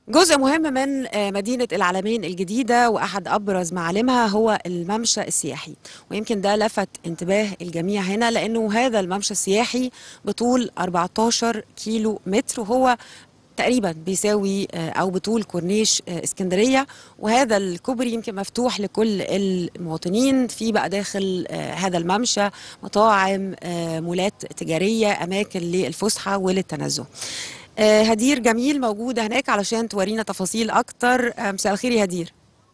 جزء مهم من آه، مدينة العلمين الجديدة وأحد أبرز معالمها هو الممشى السياحي ويمكن ده لفت انتباه الجميع هنا لأنه هذا الممشى السياحي بطول 14 كيلو متر وهو تقريبا بيساوي آه، او بطول كورنيش آه، اسكندريه وهذا الكوبري يمكن مفتوح لكل المواطنين في بقى داخل آه، هذا الممشى مطاعم آه، مولات تجاريه اماكن للفسحه وللتنزه آه، هدير جميل موجودة هناك علشان تورينا تفاصيل أكتر آه، مساء الخير يا هدير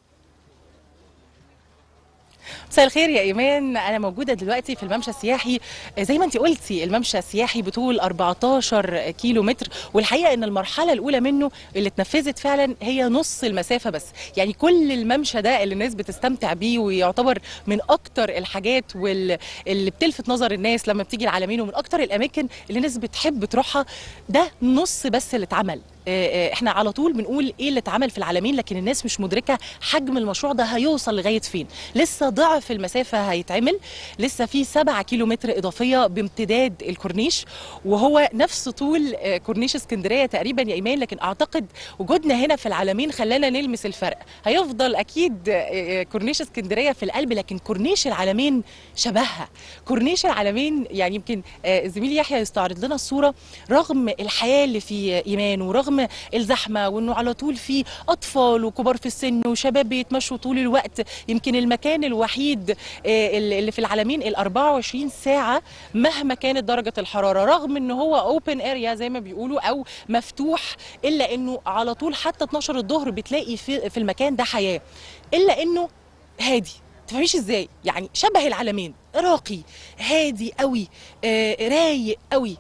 مساء الخير يا ايمان انا موجوده دلوقتي في الممشى السياحي زي ما انت قلتي الممشى السياحي بطول 14 كيلو متر والحقيقه ان المرحله الاولى منه اللي اتنفذت فعلا هي نص المسافه بس يعني كل الممشى ده اللي الناس بتستمتع بيه ويعتبر من اكتر الحاجات واللي بتلفت نظر الناس لما بتيجي العالمين ومن اكتر الاماكن اللي الناس بتحب تروحها ده نص بس اللي اتعمل آه، آه، احنا على طول بنقول ايه اللي اتعمل في العالمين لكن الناس مش مدركه حجم المشروع ده هيوصل لغايه فين لسه ضعف المسافه هيتعمل لسه في 7 كيلو متر اضافيه بامتداد الكورنيش وهو نفس طول آه، كورنيش اسكندريه تقريبا يا ايمان لكن اعتقد وجودنا هنا في العالمين خلانا نلمس الفرق هيفضل اكيد آه، آه، كورنيش اسكندريه في القلب لكن كورنيش العالمين شبهها كورنيش العالمين يعني يمكن آه، زميلي يحيى يستعرض لنا الصوره رغم الحياه اللي في ايمان ورغم الزحمه وانه على طول في اطفال وكبار في السن وشباب بيتمشوا طول الوقت يمكن المكان الوحيد آه، اللي في العالمين ال 24 ساعه مهما كانت درجه الحراره رغم ان هو اوبن اريا زي ما بيقولوا او مفتوح الا انه على طول حتى 12 الظهر بتلاقي في في المكان ده حياه الا انه هادي تفهميش ازاي يعني شبه العالمين راقي هادي قوي آه رايق قوي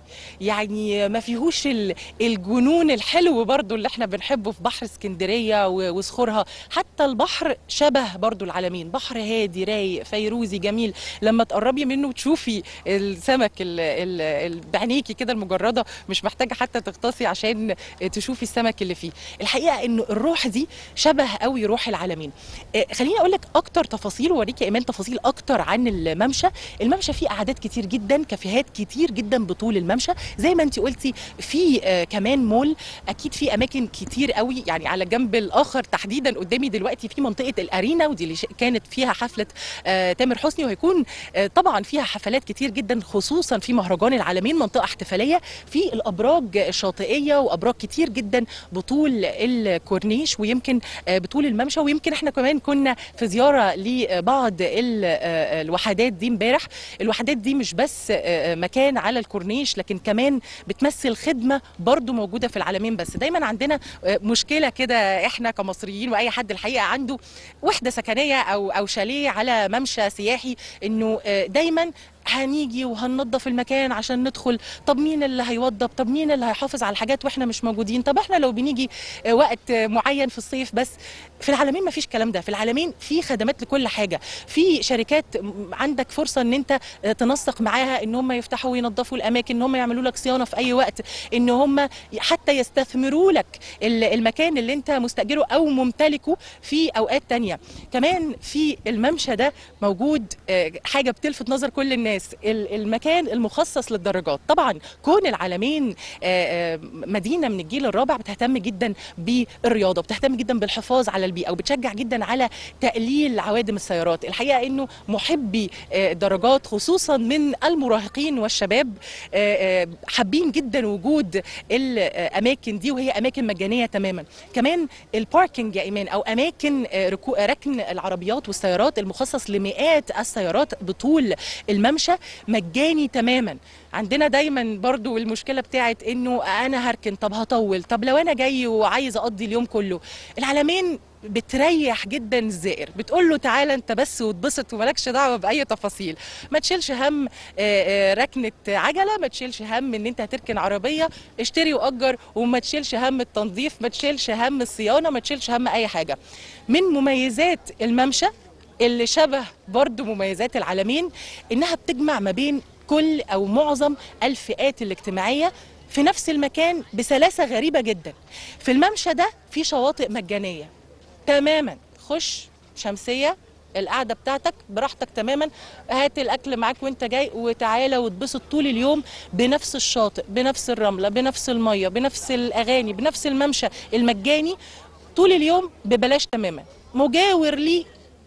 يعني ما فيهوش ال- الجنون الحلو برضو اللي احنا بنحبه في بحر اسكندريه و- وصخورها حتى البحر شبه برضو العالمين بحر هادي رايق فيروزي جميل لما تقربي منه وتشوفي السمك ال- ال- ال- بعينيكي كده المجرده مش محتاجه حتى تغطسي عشان تشوفي السمك اللي فيه الحقيقه انه الروح دي شبه قوي روح العالمين آه، خليني اقول لك اكتر تفاصيل واوريكي يا ايمان تفاصيل اكتر عن الممشى الممشى فيه قعدات كتير جدا كافيهات كتير جدا بطول الممشى زي ما انت قلتي في آه، كمان مول اكيد في اماكن كتير قوي يعني على الجنب الاخر تحديدا قدامي دلوقتي في منطقه الارينا ودي اللي ش- كانت فيها حفله آه، تامر حسني وهيكون آه، طبعا فيها حفلات كتير جدا خصوصا في مهرجان العالمين منطقه احتفاليه في الابراج الشاطئيه وابراج كتير جدا بطول الكورنيش ويمكن آه، بطول الممشى ويمكن احنا كمان كنا في زياره لبعض ال- آه، الوحدات دي امبارح الوحدات دي مش بس آه، مكان على الكورنيش لكن كمان بتمثل خدمه برضو موجوده في العالمين بس دايما عندنا آه، مشكله كده احنا كمصريين واي حد الحقيقه عنده وحده سكنيه او او شاليه على ممشى سياحي انه آه، دايما هنيجي وهننظف المكان عشان ندخل طب مين اللي هيوضب طب مين اللي هيحافظ على الحاجات واحنا مش موجودين طب احنا لو بنيجي آه، وقت آه، معين في الصيف بس في العالمين ما فيش الكلام ده في العالمين في خدمات لكل حاجه في شركات م- عندك فرصه ان انت آه، تنسق معاها ان هم يفتحوا وينظفوا الاماكن ان هم يعملوا لك صيانه في اي وقت ان هم حتى يستثمروا لك ال- المكان اللي انت مستاجره او ممتلكه في اوقات تانية كمان في الممشى ده موجود آه، حاجه بتلفت نظر كل الناس ال- المكان المخصص للدراجات طبعا كون العالمين آه، آه، مدينه من الجيل الرابع بتهتم جدا بالرياضه بتهتم جدا بالحفاظ على البيئه وبتشجع جدا على تقليل عوادم السيارات الحقيقه انه محبي آه، الدراجات خصوصا من المراهقين والشباب آه، آه، حابين جدا وجود الاماكن دي وهي اماكن مجانيه تماما كمان الباركينج يا ايمان او اماكن آه، ركو- ركن العربيات والسيارات المخصص لمئات السيارات بطول الممشى مجاني تماما عندنا دايما برضو المشكله بتاعت انه انا هركن طب هطول طب لو انا جاي وعايز اقضي اليوم كله العالمين بتريح جدا الزائر بتقول له تعالى انت بس واتبسط ومالكش دعوه باي تفاصيل ما تشيلش هم آه، آه، ركنه عجله ما تشيلش هم ان انت هتركن عربيه اشتري واجر وما تشيلش هم التنظيف ما تشيلش هم الصيانه ما تشيلش هم اي حاجه من مميزات الممشى اللي شبه برضو مميزات العالمين انها بتجمع ما بين كل او معظم الفئات الاجتماعيه في نفس المكان بسلاسه غريبه جدا في الممشى ده في شواطئ مجانيه تماما خش شمسيه القعده بتاعتك براحتك تماما هات الاكل معاك وانت جاي وتعالى واتبسط طول اليوم بنفس الشاطئ بنفس الرمله بنفس الميه بنفس الاغاني بنفس الممشى المجاني طول اليوم ببلاش تماما مجاور ليه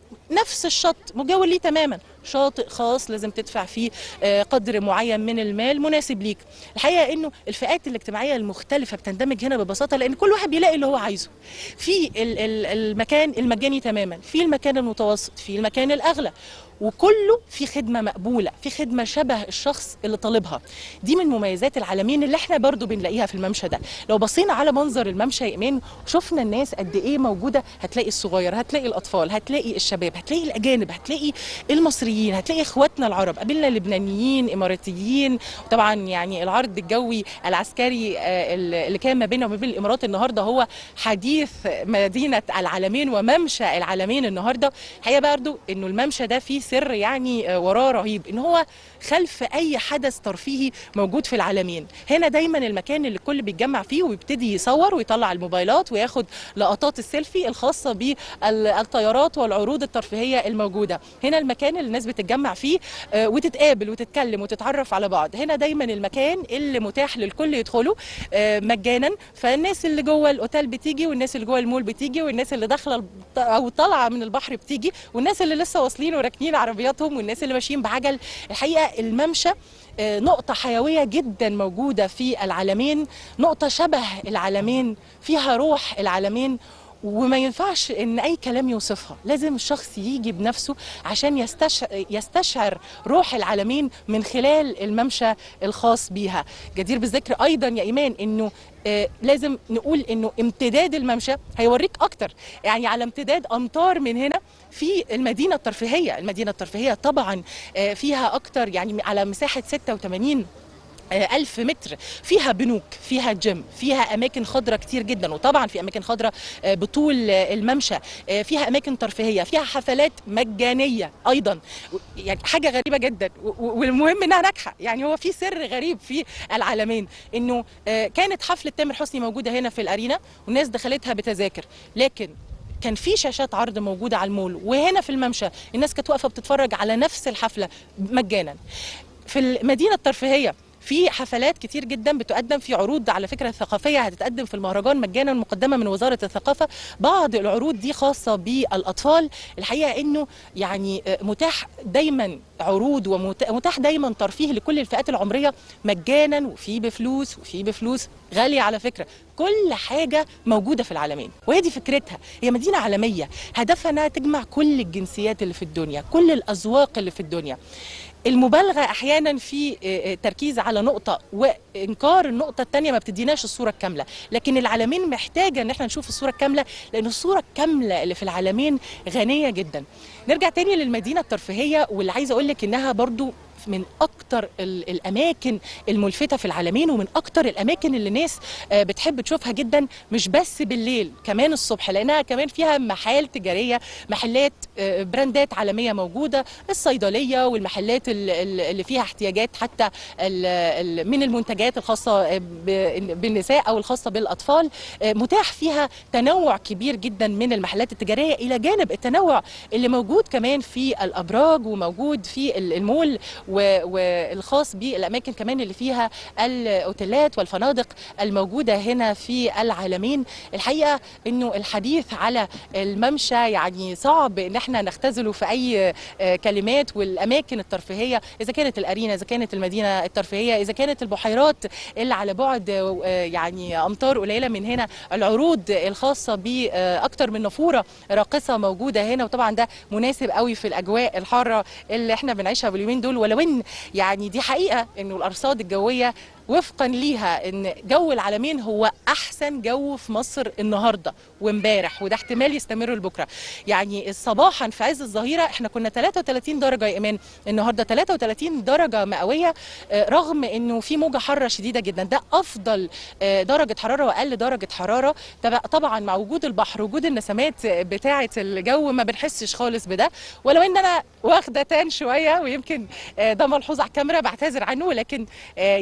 نفس الشط مجاور ليه تماما شاطئ خاص لازم تدفع فيه آه، قدر معين من المال مناسب ليك الحقيقه انه الفئات الاجتماعيه المختلفه بتندمج هنا ببساطه لان كل واحد بيلاقي اللي هو عايزه في ال- ال- المكان المجاني تماما في المكان المتوسط في المكان الاغلى وكله في خدمه مقبوله في خدمه شبه الشخص اللي طالبها دي من مميزات العالمين اللي احنا برضو بنلاقيها في الممشى ده لو بصينا على منظر الممشى يا ايمان شفنا الناس قد ايه موجوده هتلاقي الصغير هتلاقي الاطفال هتلاقي الشباب هتلاقي الاجانب هتلاقي المصريين هتلاقي اخواتنا العرب قابلنا لبنانيين اماراتيين طبعا يعني العرض الجوي العسكري آه، اللي كان ما بيننا وما بين الامارات النهارده هو حديث مدينه العالمين وممشى العالمين النهارده الحقيقه برضو انه الممشى ده فيه سر يعني آه، وراه رهيب ان هو خلف اي حدث ترفيهي موجود في العالمين هنا دايما المكان اللي الكل بيتجمع فيه ويبتدي يصور ويطلع الموبايلات وياخد لقطات السيلفي الخاصه بالطيارات والعروض الترفيهيه الموجوده هنا المكان اللي الناس بتتجمع فيه آه، وتتقابل وتتكلم وتتعرف على بعض هنا دايما المكان اللي متاح للكل يدخله آه، مجانا فالناس اللي جوه الاوتيل بتيجي والناس اللي جوه المول بتيجي والناس اللي داخله الب- او طالعه من البحر بتيجي والناس اللي لسه واصلين وراكنين عربياتهم والناس اللي ماشيين بعجل الحقيقه الممشى آه، نقطة حيوية جدا موجودة في العالمين نقطة شبه العالمين فيها روح العالمين وما ينفعش ان اي كلام يوصفها لازم الشخص يجي بنفسه عشان يستشعر, يستشعر روح العالمين من خلال الممشى الخاص بيها جدير بالذكر ايضا يا ايمان انه آه لازم نقول انه امتداد الممشى هيوريك اكتر يعني على امتداد امتار من هنا في المدينه الترفيهيه المدينه الترفيهيه طبعا آه فيها اكتر يعني على مساحه 86 آه، ألف متر فيها بنوك فيها جيم فيها أماكن خضراء كتير جدا وطبعا في أماكن خضراء آه، بطول آه، الممشى آه، فيها أماكن ترفيهية فيها حفلات مجانية أيضا و- يعني حاجة غريبة جدا و- و- والمهم إنها ناجحة يعني هو في سر غريب في العالمين إنه آه، كانت حفلة تامر حسني موجودة هنا في الأرينا والناس دخلتها بتذاكر لكن كان في شاشات عرض موجوده على المول وهنا في الممشى الناس كانت واقفه بتتفرج على نفس الحفله مجانا في المدينه الترفيهيه في حفلات كتير جدا بتقدم في عروض على فكره ثقافيه هتتقدم في المهرجان مجانا مقدمه من وزاره الثقافه بعض العروض دي خاصه بالاطفال الحقيقه انه يعني آه، متاح دايما عروض ومتاح دايما ترفيه لكل الفئات العمريه مجانا وفي بفلوس وفي بفلوس غاليه على فكره كل حاجه موجوده في العالمين وهي دي فكرتها هي مدينه عالميه هدفها انها تجمع كل الجنسيات اللي في الدنيا كل الاذواق اللي في الدنيا المبالغه احيانا في آه، آه، تركيز على نقطه وانكار النقطه الثانيه ما بتديناش الصوره الكامله لكن العالمين محتاجه ان احنا نشوف الصوره الكامله لان الصوره الكامله اللي في العالمين غنيه جدا نرجع تاني للمدينه الترفيهيه واللي عايزه اقول لك انها برضو من اكتر ال- الاماكن الملفته في العالمين ومن اكتر الاماكن اللي الناس آه، بتحب تشوفها جدا مش بس بالليل كمان الصبح لانها كمان فيها محال تجاريه محلات آه، براندات عالميه موجوده الصيدليه والمحلات ال- ال- اللي فيها احتياجات حتى ال- ال- من المنتجات الخاصه آه، ب- بالنساء او الخاصه بالاطفال آه، متاح فيها تنوع كبير جدا من المحلات التجاريه الى جانب التنوع اللي موجود كمان في الابراج وموجود في ال- المول و- والخاص بالاماكن كمان اللي فيها الاوتيلات والفنادق الموجوده هنا في العالمين الحقيقه انه الحديث على الممشى يعني صعب ان احنا نختزله في اي آه، كلمات والاماكن الترفيهيه اذا كانت الارينا اذا كانت المدينه الترفيهيه اذا كانت البحيرات اللي على بعد آه، يعني امتار قليله من هنا العروض الخاصه باكثر من نافوره راقصه موجوده هنا وطبعا ده مناسب قوي في الاجواء الحاره اللي احنا بنعيشها باليومين دول ولو ان يعني دي حقيقه انه الارصاد الجويه وفقا ليها ان جو العالمين هو احسن جو في مصر النهارده وامبارح وده احتمال يستمر لبكره يعني صباحا في عز الظهيره احنا كنا 33 درجه يا ايمان النهارده 33 درجه مئويه آه، رغم انه في موجه حاره شديده جدا ده افضل آه، درجه حراره واقل درجه حراره طب- طبعا مع وجود البحر وجود النسمات بتاعه الجو ما بنحسش خالص بده ولو ان انا واخده تان شويه ويمكن آه، ده ملحوظ على الكاميرا بعتذر عنه لكن آه، يعني فرصه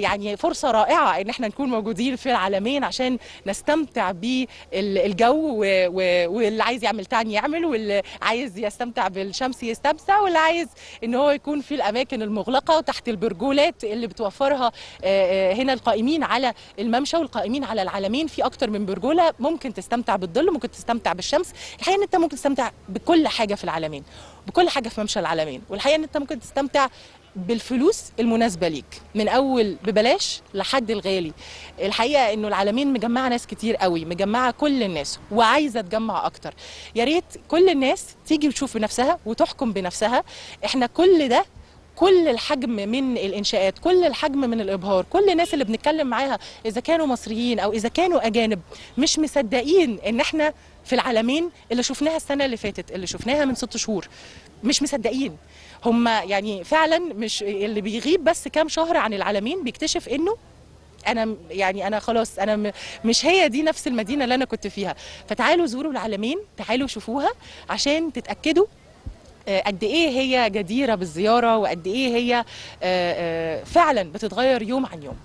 فرصه رائعه ان احنا نكون موجودين في العالمين عشان نستمتع بالجو واللي عايز يعمل تاني يعمل واللي عايز يستمتع بالشمس يستمتع واللي عايز ان هو يكون في الاماكن المغلقه وتحت البرجولات اللي بتوفرها آه، آه، هنا القائمين على الممشى والقائمين على العالمين في اكتر من برجوله ممكن تستمتع بالظل ممكن تستمتع بالشمس الحقيقه ان انت ممكن تستمتع بكل حاجه في العالمين بكل حاجه في ممشى العالمين والحقيقه ان انت ممكن تستمتع بالفلوس المناسبه ليك من اول ببلاش لحد الغالي الحقيقه انه العالمين مجمعه ناس كتير قوي مجمعه كل الناس وعايزه تجمع اكتر يا ريت كل الناس تيجي وتشوف بنفسها وتحكم بنفسها احنا كل ده كل الحجم من الانشاءات كل الحجم من الابهار كل الناس اللي بنتكلم معاها اذا كانوا مصريين او اذا كانوا اجانب مش مصدقين ان احنا في العالمين اللي شفناها السنه اللي فاتت اللي شفناها من ست شهور مش مصدقين هم يعني فعلا مش اللي بيغيب بس كام شهر عن العالمين بيكتشف انه انا م- يعني انا خلاص انا م- مش هي دي نفس المدينه اللي انا كنت فيها فتعالوا زوروا العالمين تعالوا شوفوها عشان تتاكدوا آه، قد ايه هي جديره بالزياره وقد ايه هي آه، آه، فعلا بتتغير يوم عن يوم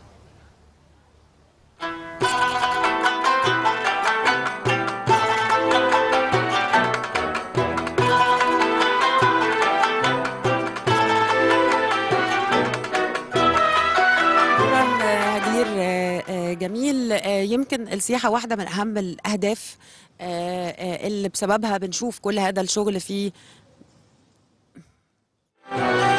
شكراً، آه، هدير آه، آه، جميل آه، يمكن السياحة واحدة من أهم الأهداف آه، آه، اللي بسببها بنشوف كل هذا الشغل في